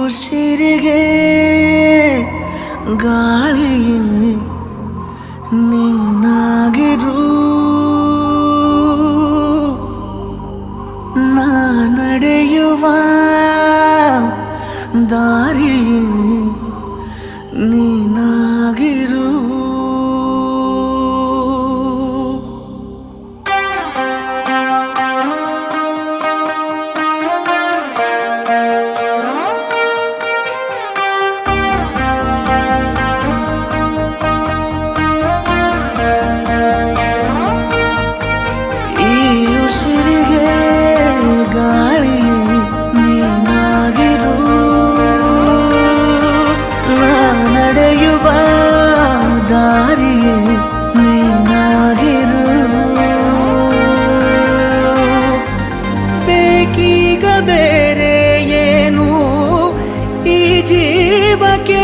ಉಸಿರಿಗೆ ಗಾಳಿಯೇ ನೀನಾಗಿರು ನಾ ನಡೆಯುವ ದಾರಿಯೇ ನೀನಾಗಿರು ಈ ಉಸಿರಿಗೆ ಗಾಳಿ ನೀನಾಗಿರು ನಾ ನಡೆಯುವ ದಾರಿಯೇ ನೀನಾಗಿರು ಬೇಕೀಗ ಬೇರೆ ಏನು ಈ ಜೀವಕ್ಕೆ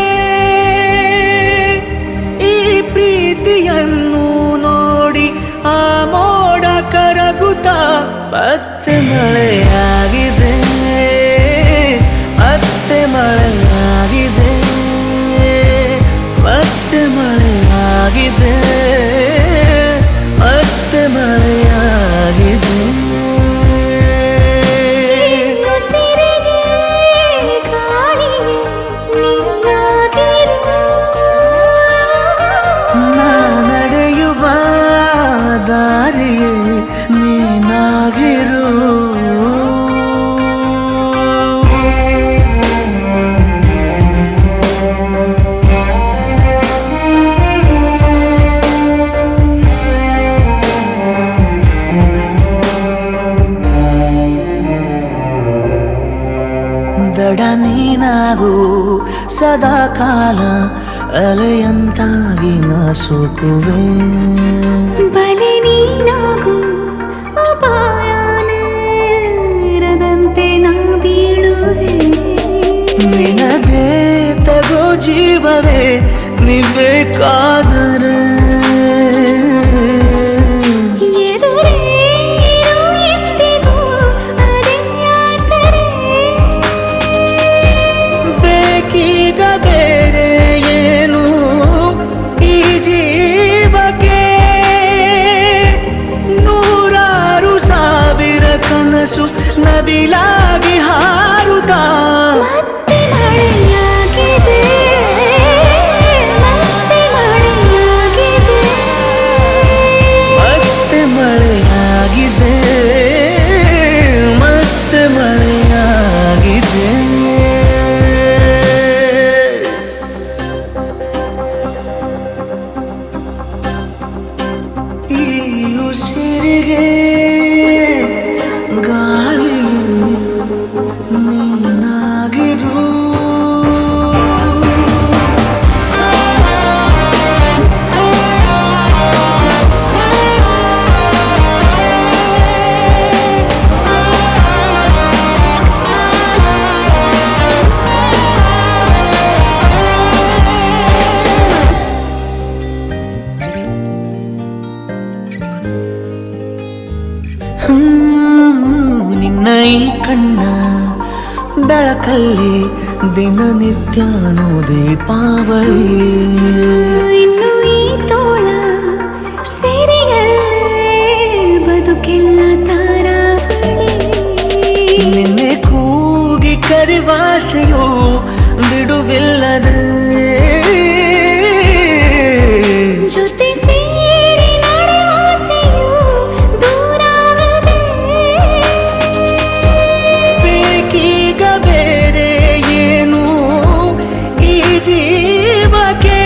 ಈ ಪ್ರೀತಿಯನ್ನು ನೋಡಿ ಆ ಮೋಡ ಕರಗುತ್ತ ಮತ್ತೆ ಮಳೆಯಾಗಿದೆ ಮತ್ತೆ ಮಳೆಯಾಗಿದೆ ಮತ್ತೆ ಮಳೆಯಾಗಿದೆ ಮತ್ತೆ ಮಳೆಯಾಗಿದೆ ಉಸಿರಿಗೆ ಗಾಳಿಯೇ ನೀನಾಗಿರು ನಾ ನಡೆಯುವ ದಾರಿಯೇ ನೀನಾಗಿರು ದಡ ನೀನಾಗು ಸದಾ ಕಾಲ ಅಲೆಯಂತಾಗಿ ನಾ ಸೋಕುವೆ ಬಲೆ ನೀನಾಗು ಅಪಾಯನದಂತೆ ನಾ ಬೀಳುವೆ ನಿನಗೆ ತಗೋ ಜೀವವೇ ನಿಬೇಕಾದರೆ ಎದುರೇ ಇರು ಎಂದಿಗೂ ಅದೇ ಆಸರೆ ಬೇಕೀಗ ಬೇರೆ ಏನು ಈ ಜೀವಕ್ಕೆ ನೂರಾರು ಸಾವಿರ ಕನಸು ನವಿಲಾಗಿ ಹಾರುತ್ತಾ ಮತ್ತೆ ಮಳೆಯಾಗಿದೆ ಮತ್ತೆ ಮಳೆಯಾಗಿದೆ ಮತ್ತೆ ಮಳೆಯಾಗಿದೆ ಮತ್ತೆ ಮಳೆಯಾಗಿದೆ ಈ ಉಸಿರಿಗೆ ಗಾಳಿ ನೀನಾಗಿರು ಹ್ಮ್, ನಿನ್ನ ಈ ಕಣ್ಣ ಬೆಳಕಲ್ಲಿ ದಿನನಿತ್ಯನೂ ದೀಪಾವಳಿ ಇನ್ನು ಈ ತೋಳ ಸೆರೆಯಲ್ಲೇ ಬದುಕೆಲ್ಲ ತಾರಾವಳಿ ನಿನ್ನೆ ಕೂಗಿ ಕರಿವಾಸೆಯು ಬಿಡುವಿಲ್ಲದೆ ಜೊತೆ ಸೇರಿ ನಡೆವಾಸೆಯು ದೂರಾಗದೆ ಬೇಕೀಗ ಬೇರೆ ಏನು ಈ ಜೀವಕ್ಕೆ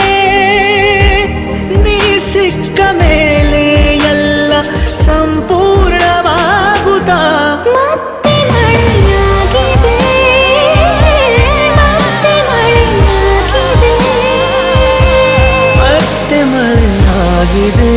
ನೀ ಸಿಕ್ಕ ಮೇಲೆ ಎಲ್ಲ ಸಂಪೂರ್ಣವಾಗುತ್ತಾ ಮತ್ತೆ ಮಳೆಯಾಗಿದೆ ಮತ್ತೆ ಮಳೆಯಾಗಿದೆ ಮತ್ತೆ ಮಳೆಯಾಗಿದೆ